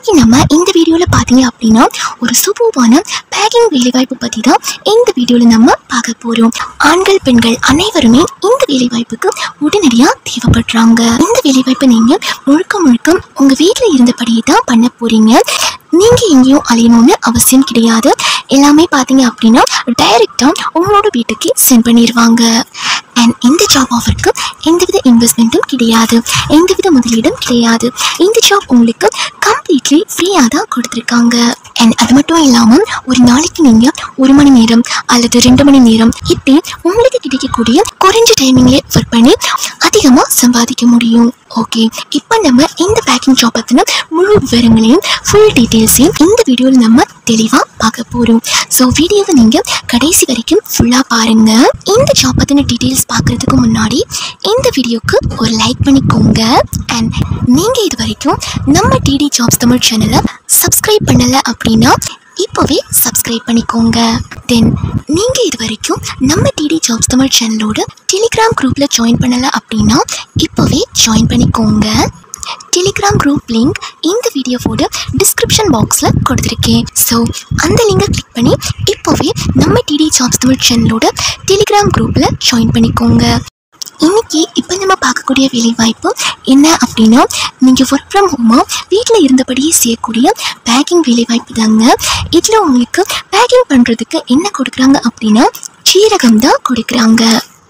இன்னைக்கு நம்ம இந்த வீடியோவில் பார்த்தீங்க அப்படின்னா ஒரு சூப்பர்வான பேக்கிங் வேலைவாய்ப்பு பற்றி தான் இந்த வீடியோவில் நம்ம பார்க்க போகிறோம் ஆண்கள் பெண்கள் அனைவருமே இந்த வேலைவாய்ப்புக்கு உடனடியாக தேவைப்படுறாங்க இந்த வேலைவாய்ப்பை நீங்கள் முழுக்க முழுக்க உங்கள் வீட்டில் இருந்தபடியே தான் பண்ண போகிறீங்க நீங்கள் எங்கேயும் அலையணும்னு அவசியம் கிடையாது எல்லாமே பார்த்தீங்க அப்படின்னா டைரெக்டாக உங்களோட வீட்டுக்கு சென்ட் பண்ணிடுவாங்க அண்ட் இந்த ஜாப் ஆஃபருக்கு எந்தவித இன்வெஸ்ட்மெண்ட்டும் கிடையாது எந்தவித முதலீடும் கிடையாது இந்த ஜாப் உங்களுக்கு கம்ப்ளீட்லி ஃப்ரீயாக தான் கொடுத்துருக்காங்க அண்ட் அது மட்டும் இல்லாமல் ஒரு நாளைக்கு நீங்கள் ஒரு மணி நேரம் அல்லது ரெண்டு மணி நேரம் இப்படி உங்களுக்கு கிடைக்கக்கூடிய குறைஞ்ச டைமிங்லேயே ஒர்க் பண்ணி அதிகமாக சம்பாதிக்க முடியும் ஓகே இப்போ நம்ம இந்த பேக்கிங் ஜாப் பற்றின முழு விவரங்களையும் ஃபுல் டீட்டெயில்ஸையும் இந்த வீடியோவில் நம்ம தெளிவாக பார்க்க போகிறோம் ஸோ வீடியோவை நீங்கள் கடைசி வரைக்கும் ஃபுல்லாக பாருங்கள் இந்த ஜாப் பற்றின டீட்டெயில்ஸ் பார்க்குறதுக்கு முன்னாடி இந்த வீடியோக்கு ஒரு லைக் பண்ணிக்கோங்க அண்ட் நீங்கள் இது வரைக்கும் நம்ம டிடி ஜாப்ஸ் தமிழ் சேனலை சப்ஸ்கிரைப் பண்ணலை அப்படின்னா இப்போவே சப்ஸ்கிரைப் பண்ணிக்கோங்க தென் நீங்கள் இது வரைக்கும் நம்ம டிடி ஜாப்ஸ் தமிழ் சேனலோட டெலிகிராம் குரூப்பில் ஜாயின் பண்ணலை அப்படின்னா இப்போவே ஜாயின் பண்ணிக்கோங்க டெலிகிராம் குரூப் லிங்க் இந்த வீடியோவோட டிஸ்கிரிப்ஷன் பாக்ஸில் கொடுத்துருக்கேன் ஸோ அந்த லிங்கை கிளிக் பண்ணி இப்போவே நம்ம டிடி ஜாப்ஸ் தமிழ் சேனலோட டெலிகிராம் குரூப்பில் ஜாயின் பண்ணிக்கோங்க இன்னைக்கு இப்போ நம்ம பார்க்கக்கூடிய வேலைவாய்ப்பு என்ன அப்படின்னா நீங்கள் ஒர்க் ஃப்ரம் ஹோமாக வீட்டில் இருந்தபடியே செய்யக்கூடிய பேக்கிங் வேலைவாய்ப்பு தாங்க இதில் உங்களுக்கு பேக்கிங் பண்ணுறதுக்கு என்ன கொடுக்குறாங்க அப்படின்னா சீரகம் தான் கொடுக்குறாங்க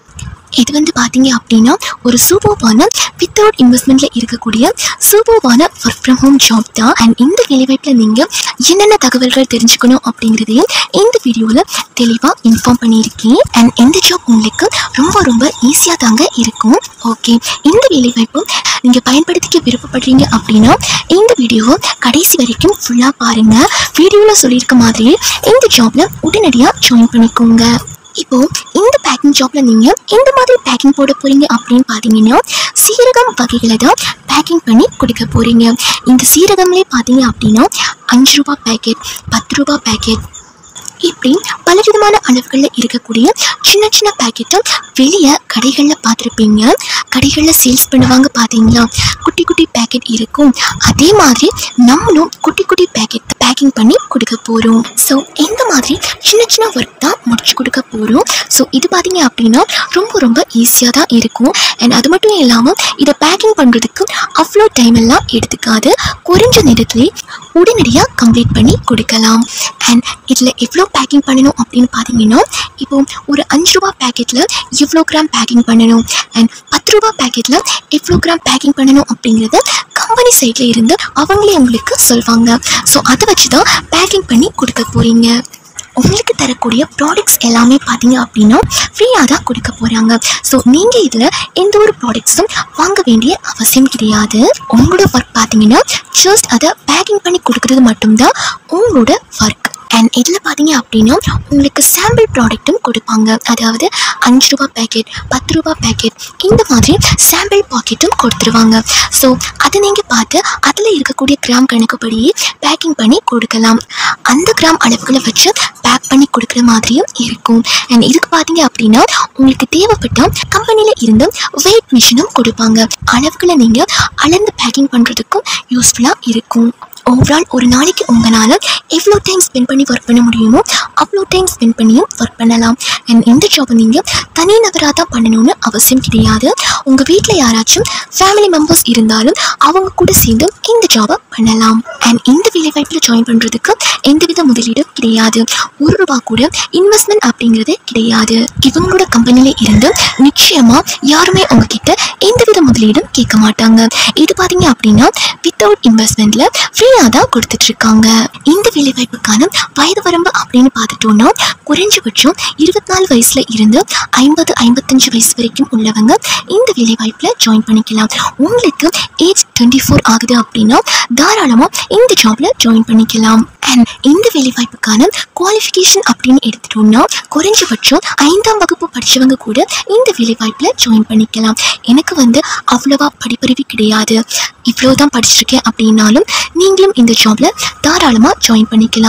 இது வந்து பார்த்தீங்க அப்படின்னா ஒரு சூப்பர்வான வித்தவுட் இன்வெஸ்ட்மெண்ட்டில் இருக்கக்கூடிய சூப்பர்வான ஒர்க் ஃப்ரம் ஹோம் ஜாப் தான் அண்ட் இந்த வேலைவாய்ப்பில் நீங்கள் என்னென்ன தகவல்கள் தெரிஞ்சுக்கணும் அப்படிங்கிறதையும் இந்த வீடியோவில் தெளிவாக இன்ஃபார்ம் பண்ணியிருக்கேன் அண்ட் இந்த ஜாப் உங்களுக்கு ரொம்ப ரொம்ப ஈஸியாக தாங்க இருக்கும் ஓகே இந்த வேலைவாய்ப்பு நீங்கள் பயன்படுத்திக்க விருப்பப்படுறீங்க அப்படின்னா இந்த வீடியோவை கடைசி வரைக்கும் ஃபுல்லாக பாருங்கள் வீடியோவில் சொல்லியிருக்க மாதிரியே இந்த ஜாப்பில் உடனடியாக ஜாயின் பண்ணிக்கோங்க இப்போ இந்த பேக்கிங் ஜாப்ல நீங்க எந்த மாதிரி பேக்கிங் போட போறீங்க அப்படின்னு பாத்தீங்கன்னா சீரகம் வகைகளை தான் பேக்கிங் பண்ணி கொடுக்க போறீங்க இந்த சீரகம்லேயே பார்த்தீங்க அப்படின்னா அஞ்சு ரூபா பேக்கெட் பத்து ரூபா பேக்கெட் இப்படி பலவிதமான அளவுகளில் இருக்கக்கூடிய சின்ன சின்ன பேக்கெட்டை வெளியே கடைகளில் பார்த்துருப்பீங்க கடைகளில் சேல்ஸ் பண்ணுவாங்க பார்த்தீங்களா குட்டி குட்டி பேக்கெட் இருக்கும் அதே மாதிரி நம்மளும் குட்டி குட்டி பேக்கெட் பேக்கிங் பண்ணி கொடுக்க போகிறோம் ஸோ இந்த மாதிரி சின்ன சின்ன ஒர்க் தான் முடிச்சு கொடுக்க போகிறோம் ஸோ இது பார்த்தீங்க அப்படின்னா ரொம்ப ரொம்ப ஈஸியாக தான் இருக்கும் அண்ட் அது மட்டும் இல்லாமல் இதை பேக்கிங் பண்ணுறதுக்கு அவ்வளோ டைம் எல்லாம் எடுத்துக்காது குறைஞ்ச நேரத்திலே உடனடியாக கம்ப்ளீட் பண்ணி கொடுக்கலாம் அண்ட் இதில் எவ்வளோ பேக்கிங் பண்ணணும் அப்படின்னு பார்த்தீங்கன்னா இப்போ ஒரு அஞ்சு ரூபா பேக்கெட்டில் எவ்வளோ கிராம் பேக்கிங் பண்ணணும் அண்ட் பத்து ரூபா பேக்கெட்டில் எவ்வளோ கிராம் பேக்கிங் பண்ணணும் அப்படிங்கிறத கம்பெனி சைடில் இருந்து அவங்களே உங்களுக்கு சொல்வாங்க ஸோ அதை வச்சு தான் பேக்கிங் பண்ணி கொடுக்க போகிறீங்க உங்களுக்கு தரக்கூடிய ப்ராடக்ட்ஸ் எல்லாமே பார்த்தீங்க அப்படின்னா ஃப்ரீயாக தான் கொடுக்க போகிறாங்க ஸோ நீங்கள் இதில் எந்த ஒரு ப்ராடக்ட்ஸும் வாங்க வேண்டிய அவசியம் கிடையாது உங்களோட ஒர்க் பார்த்தீங்கன்னா ஜஸ்ட் அதை பேக்கிங் பண்ணி கொடுக்குறது மட்டும்தான் உங்களோட ஒர்க் அண்ட் இதில் பார்த்தீங்க அப்படின்னா உங்களுக்கு சாம்பிள் ப்ராடக்ட்டும் கொடுப்பாங்க அதாவது அஞ்சு ரூபா பேக்கெட் பத்து ரூபா பேக்கெட் இந்த மாதிரி சாம்பிள் பாக்கெட்டும் கொடுத்துருவாங்க ஸோ அதை நீங்கள் பார்த்து அதில் இருக்கக்கூடிய கிராம் கணக்குப்படியே பேக்கிங் பண்ணி கொடுக்கலாம் அந்த கிராம் அளவுகளை வச்சு பேக் பண்ணி கொடுக்குற மாதிரியும் இருக்கும் அண்ட் இதுக்கு பார்த்தீங்க அப்படின்னா உங்களுக்கு தேவைப்பட்ட கம்பெனியில் இருந்து வெயிட் மிஷினும் கொடுப்பாங்க அளவுகளை நீங்கள் அளந்து பேக்கிங் பண்ணுறதுக்கும் யூஸ்ஃபுல்லாக இருக்கும் ஓவரால் ஒரு நாளைக்கு உங்களால் எவ்வளோ டைம் ஸ்பெண்ட் பண்ணி ஒர்க் பண்ண முடியுமோ அவ்வளோ டைம் ஸ்பெண்ட் பண்ணியும் ஒர்க் பண்ணலாம் அண்ட் இந்த ஜாப்பை நீங்கள் தனி நபராக தான் பண்ணணும்னு அவசியம் கிடையாது உங்கள் வீட்டில் யாராச்சும் ஃபேமிலி மெம்பர்ஸ் இருந்தாலும் அவங்க கூட சேர்ந்து இந்த ஜாபை பண்ணலாம் அண்ட் இந்த வேலைவாய்ப்பில் ஜாயின் பண்ணுறதுக்கு எந்தவித முதலீடும் கிடையாது ஒரு ரூபா கூட இன்வெஸ்ட்மெண்ட் அப்படிங்கிறதே கிடையாது இவங்களோட கம்பெனில இருந்து நிச்சயமாக யாருமே உங்ககிட்ட எந்தவித முதலீடும் கேட்க மாட்டாங்க இது பார்த்தீங்க அப்படின்னா வித்தவுட் இன்வெஸ்ட்மெண்ட்ல ஃப்ரீயாக தான் கொடுத்துட்டு இருக்காங்க இந்த வேலைவாய்ப்புக்கான வயது வரம்பு அப்படின்னு பார்த்துட்டோம்னா குறைஞ்சபட்சம் இருபத்தி நாலு வயசுல இருந்து ஐம்பது ஐம்பத்தஞ்சு வயசு வரைக்கும் உள்ளவங்க இந்த வேலைவாய்ப்பில் ஜாயின் பண்ணிக்கலாம் உங்களுக்கு ஏஜ் டுவெண்ட்டி ஃபோர் ஆகுது அப்படின்னா தாராளமாக இந்த ஜாப்ல ஜாயின் பண்ணிக்கலாம் அண்ட் இந்த வேலைவாய்ப்புக்கான குவாலிஃபிகேஷன் அப்படின்னு எடுத்துட்டோம்னா குறைஞ்சபட்சம் ஐந்தாம் வகுப்பு படித்தவங்க கூட இந்த வேலைவாய்ப்பில் ஜாயின் பண்ணிக்கலாம் எனக்கு வந்து அவ்வளவா படிப்பறிவு கிடையாது இவ்வளோ தான் படிச்சிருக்கேன் அப்படின்னாலும் நீங்களும் இந்த ஜாப்ல தாராளமாக ஜாயின் பண்ணிக்கலாம்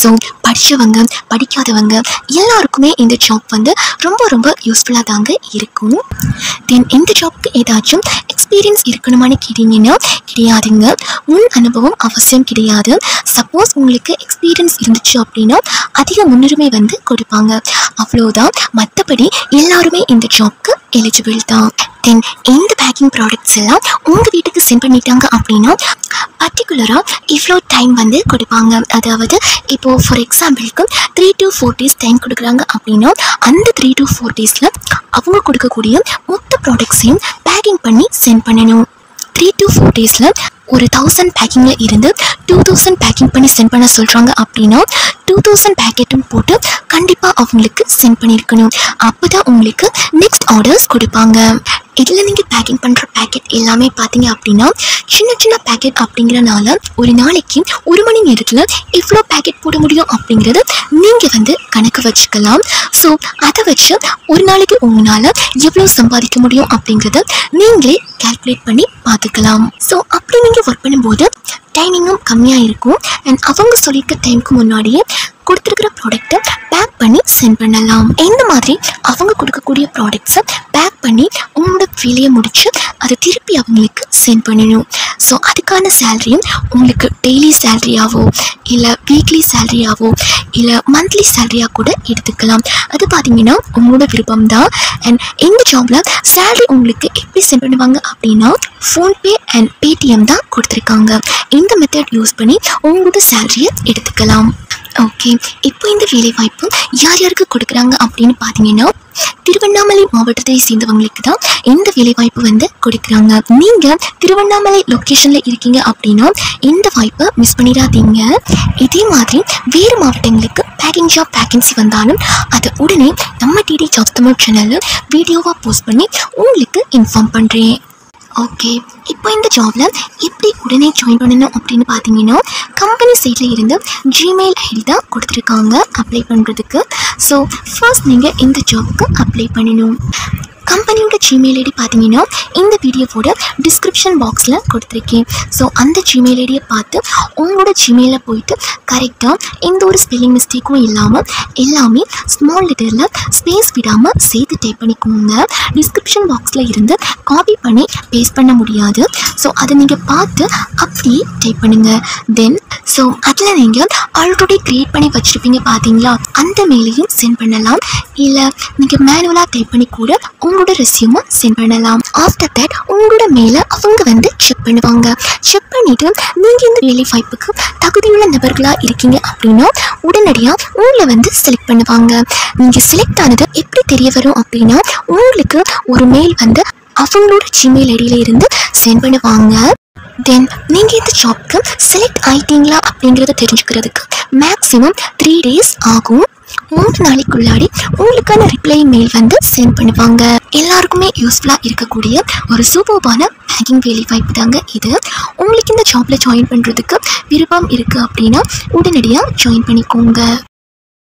ஸோ படித்தவங்க படிக்காதவங்க எல்லாருக்குமே இந்த ஜாப் வந்து ரொம்ப ரொம்ப யூஸ்ஃபுல்லாக தாங்க இருக்கும் தென் இந்த ஜாப்க்கு ஏதாச்சும் எக்ஸ்பீரியன்ஸ் இருக்கணுமான்னு கேட்டிங்கன்னா கிடையாதுங்க முன் அனுபவம் அவசியம் கிடையாது சப்போஸ் உங்களுக்கு எக்ஸ்பீரியன்ஸ் இருந்துச்சு அப்படின்னா அதிக முன்னுரிமை வந்து கொடுப்பாங்க அவ்வளோதான் மற்றபடி எல்லாருமே இந்த ஜாப்க்கு எலிஜிபிள் தான் தென் இந்த பேக்கிங் ப்ராடக்ட்ஸ் எல்லாம் உங்கள் வீட்டுக்கு சென்ட் பண்ணிட்டாங்க அப்படின்னா பர்டிகுலராக இவ்வளோ டைம் வந்து கொடுப்பாங்க அதாவது இப்போது ஃபார் எக்ஸாம்பிளுக்கு three to four days time கொடுக்குறாங்க அப்படின்னா அந்த த்ரீ டு ஃபோர் டேஸில் அவங்க கொடுக்கக்கூடிய மொத்த ப்ராடக்ட்ஸையும் பேக்கிங் பண்ணி சென்ட் பண்ணணும் த்ரீ டு ஃபோர் டேஸில் ஒரு தௌசண்ட் பேக்கிங்கில் இருந்து டூ தௌசண்ட் பேக்கிங் பண்ணி சென்ட் பண்ண சொல்கிறாங்க அப்படின்னா டூ தௌசண்ட் பேக்கெட்டும் போட்டு கண்டிப்பாக அவங்களுக்கு சென்ட் பண்ணியிருக்கணும் அப்போ தான் உங்களுக்கு நெக்ஸ்ட் ஆர்டர்ஸ் கொடுப்பாங்க இதில் நீங்கள் பேக்கிங் பண்ணுற பேக்கெட் எல்லாமே பார்த்தீங்க அப்படின்னா சின்ன சின்ன பேக்கெட் அப்படிங்கிறனால ஒரு நாளைக்கு ஒரு மணி நேரத்தில் எவ்வளோ பேக்கெட் போட முடியும் அப்படிங்கிறது நீங்கள் வந்து கணக்கு வச்சுக்கலாம் ஸோ அதை வச்சு ஒரு நாளைக்கு உங்களால் எவ்வளோ சம்பாதிக்க முடியும் அப்படிங்கிறத நீங்களே கால்குலேட் பண்ணி பார்த்துக்கலாம் ஸோ அப்படி நீங்கள் ஒர்க் பண்ணும்போது டைமிங்கும் கம்மியாக இருக்கும் அண்ட் அவங்க சொல்லியிருக்க டைமுக்கு முன்னாடியே கொடுத்துருக்கிற ப்ராடக்ட்டை பேக் பண்ணி சென்ட் பண்ணலாம் இந்த மாதிரி அவங்க கொடுக்கக்கூடிய ப்ராடக்ட்ஸை பேக் பண்ணி உங்களோட வேலையை முடிச்சு அதை திருப்பி அவங்களுக்கு சென்ட் பண்ணணும் ஸோ அதுக்கான சேலரியும் உங்களுக்கு டெய்லி சேலரியாவோ இல்லை வீக்லி சேலரியாவோ இல்லை மந்த்லி சேலரியாக கூட எடுத்துக்கலாம் அது பார்த்தீங்கன்னா உங்களோட விருப்பம் தான் அண்ட் இந்த ஜாபில் சேலரி உங்களுக்கு எப்படி சென்ட் பண்ணுவாங்க அப்படின்னா ஃபோன்பே அண்ட் பேடிஎம் தான் கொடுத்துருக்காங்க இந்த மெத்தட் யூஸ் பண்ணி உங்களோட சேலரியை எடுத்துக்கலாம் ஓகே இப்போ இந்த வேலைவாய்ப்பு யார் யாருக்கு கொடுக்குறாங்க அப்படின்னு பார்த்தீங்கன்னா திருவண்ணாமலை மாவட்டத்தை சேர்ந்தவங்களுக்கு தான் இந்த வேலைவாய்ப்பு வந்து கொடுக்குறாங்க நீங்கள் திருவண்ணாமலை லொக்கேஷனில் இருக்கீங்க அப்படின்னா இந்த வாய்ப்பை மிஸ் பண்ணிடாதீங்க இதே மாதிரி வேறு மாவட்டங்களுக்கு பேக்கிங் ஜாப் வேகன்சி வந்தாலும் அதை உடனே நம்ம டிடி ஜாப்ஸ் தமிழ் சேனலில் வீடியோவாக போஸ்ட் பண்ணி உங்களுக்கு இன்ஃபார்ம் பண்ணுறேன் ஓகே இப்போ இந்த ஜாப்ல எப்படி உடனே ஜாயின் பண்ணணும் அப்படின்னு பார்த்தீங்கன்னா கம்பெனி சைடில் இருந்து ஜிமெயில் ஐடி தான் கொடுத்துருக்காங்க அப்ளை பண்ணுறதுக்கு ஸோ ஃபர்ஸ்ட் நீங்கள் இந்த ஜாப்க்கு அப்ளை பண்ணணும் கம்பெனியோட ஜிமெயில் ஐடி பார்த்தீங்கன்னா இந்த வீடியோவோட டிஸ்கிரிப்ஷன் பாக்ஸில் கொடுத்துருக்கேன் ஸோ அந்த ஜிமெயில் ஐடியை பார்த்து உங்களோட ஜிமெயிலில் போயிட்டு கரெக்டாக எந்த ஒரு ஸ்பெல்லிங் மிஸ்டேக்கும் இல்லாமல் எல்லாமே ஸ்மால் லெட்டரில் ஸ்பேஸ் விடாமல் சேர்த்து டைப் பண்ணிக்கோங்க டிஸ்கிரிப்ஷன் பாக்ஸில் இருந்து காப்பி பண்ணி பேஸ்ட் பண்ண முடியாது ஸோ அதை நீங்கள் பார்த்து அப்படியே டைப் பண்ணுங்கள் தென் ஸோ அதில் நீங்கள் ஆல்ரெடி க்ரியேட் பண்ணி வச்சுருப்பீங்க பார்த்தீங்களா அந்த மெயிலையும் சென்ட் பண்ணலாம் இல்லை நீங்கள் மேனுவலாக டைப் பண்ணி கூட உங்களோட ரெசியூமை சென்ட் பண்ணலாம் ஆஃப்டர் தட் உங்களோட மேலே அவங்க வந்து செக் பண்ணுவாங்க செக் பண்ணிவிட்டு நீங்கள் இந்த வேலை வாய்ப்புக்கு தகுதியுள்ள நபர்களாக இருக்கீங்க அப்படின்னா உடனடியாக உங்களை வந்து செலக்ட் பண்ணுவாங்க நீங்கள் செலக்ட் ஆனது எப்படி தெரிய வரும் அப்படின்னா உங்களுக்கு ஒரு மெயில் வந்து அவங்களோட ஜிமெயில் ஐடியில இருந்து சென்ட் பண்ணுவாங்க தென் நீங்கள் இந்த ஜாப்க்கு செலக்ட் ஆயிட்டீங்களா அப்படிங்கிறத தெரிஞ்சுக்கிறதுக்கு மேக்ஸிமம் த்ரீ டேஸ் ஆகும் மூணு நாளைக்குள்ளாடி உங்களுக்கான ரிப்ளை மெயில் வந்து சென்ட் பண்ணுவாங்க எல்லாருக்குமே யூஸ்ஃபுல்லாக இருக்கக்கூடிய ஒரு சூப்பர்பான பேக்கிங் வேலை வாய்ப்பு தாங்க இது உங்களுக்கு இந்த ஜாப்பில் ஜாயின் பண்ணுறதுக்கு விருப்பம் இருக்குது அப்படின்னா உடனடியாக ஜாயின் பண்ணிக்கோங்க